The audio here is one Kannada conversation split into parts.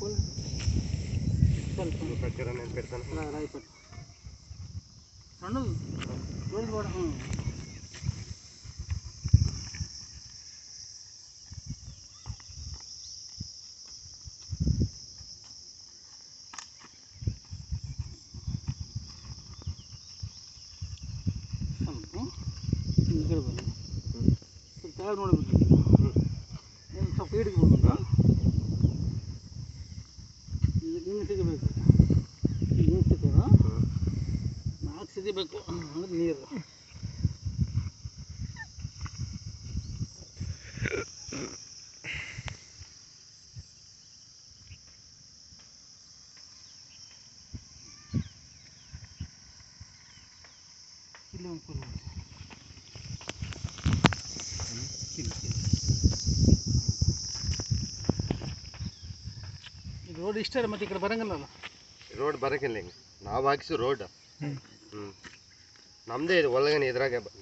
ಫುಲ್ ಸ್ವಲ್ಪ ಕಟ್ಟಿರೋ ನೆನ್ಪಿರ್ತಾನೆ ರಾ- ರಾಯಿ ಪಟ್ಟು ಸಣ್ಣದು ದೊಡ್ಡದು ಬೇಡ ಹ್ಞೂ ಸ್ವಲ್ಪ ಈ ಕಡೆ ಬನ್ನಿ ಸ್ವಲ್ಪ ಕೆಳಗೆ ನೋಡ್ಬೇಕು ಏನು ಸ್ವಲ್ಪ ಹಿಡಿದು ಬಿಡ್ಬೇಕು ಈಗ ಹಿಂಗೆ ತೆಗಿಬೇಕು ಈಗ ಹಿಂಗೆ ತೆಗೆದ ನಾಲ್ಕು ಸಿಗಬೇಕು ಅಂದ್ರೆ ನೀರು ಇಲ್ಲಿ ಒಂದು ಫುಲ್ ಇದು ರೋಡ್ ಇಷ್ಟ ಮತ್ತೆ ಈ ಕಡೆ ಬರಂಗಲ್ಲ ರೋಡ್ ಬರಕಿಲ್ಲ ಹಿಂಗೆ ನಾವು ಹಾಕಿಸಿ ರೋಡ್ ಹ್ಞೂ ನಮ್ಮದೇ ಇದು ಒಳಗನೆ ಇದ್ರಾಗೆ ಬ-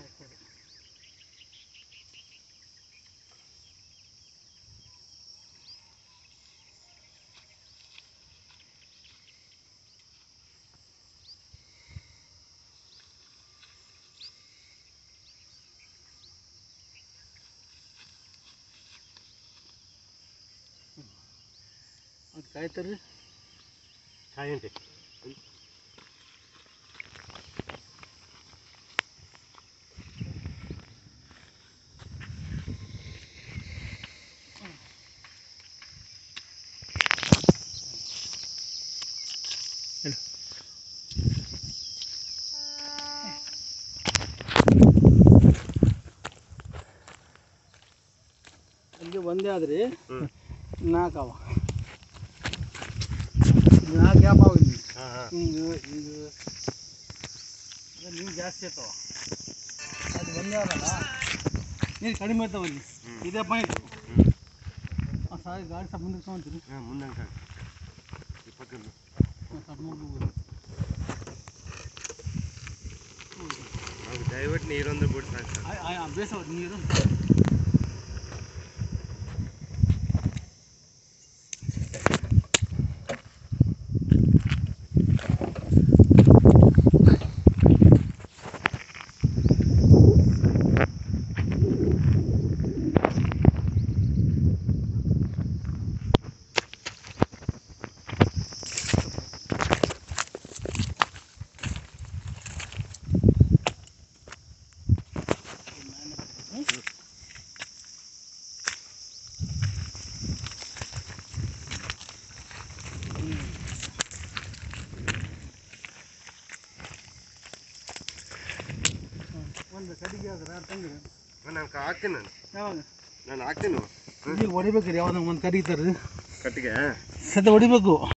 ಅದು ಕಾಯ್ತಾರೆ ಕಾಯಿಂಟಿ ಅಲ್ಲಿ ಒಂದೇ ಆದ್ರೆ ಹ್ಞೂ ನಾಲ್ಕು ಅವ ನಾಲ್ಕು ಗ್ಯಾಪ್ ಅವ ಇಲ್ಲಿ ಹಾಂ ಹಾಂ ಹಿಂಗೆ ಹಿಂಗೆ ನೀರು ಜಾಸ್ತಿ ಇರ್ತಾವ ಅದು ಒಂದೇ ಆಗಲ್ಲ ನೀರು ಕಡಿಮೆ ಇರ್ತಾವ ಅಲ್ಲಿ ಇದೇ ಪಾಯಿಂಟ್ ಹ್ಞೂ ಸಾರಿ ಗಾಡಿ ಸ್ವಲ್ಪ ಮುಂದಕ್ಕೆ ತೊಗೊಂತೀರಿ ಹಾಂ ಮುಂದೆ ಇಪ್ಪತ್ತೊಂದು ಸ್ವಲ್ಪ ಮುಗ್ದು ನಾವು ದಯವಿಟ್ಟು ನೀರೊಂದು ಬಿಟ್ಟು ಸಾಕು ಸರ್. ಬೇಸವ ನೀರು ಒಂದು ಕಡಿಗೆ ಆದ್ರೆ ತಂಗಿರಿ ನಾನು ಹಾಕ್ತೀನಿ ನಾನು ಯಾವಾಗ ನಾನು ಹಾಕ್ತೀನಿ ಈಗ ಹೊಡಿಬೇಕ್ರಿ ಯಾವಾಗ ಒಂದು ಕಡಿತಾರೆ ಕಟ್ಟಿಗೆ ಸದ್ಯ ಹೊಡಿಬೇಕು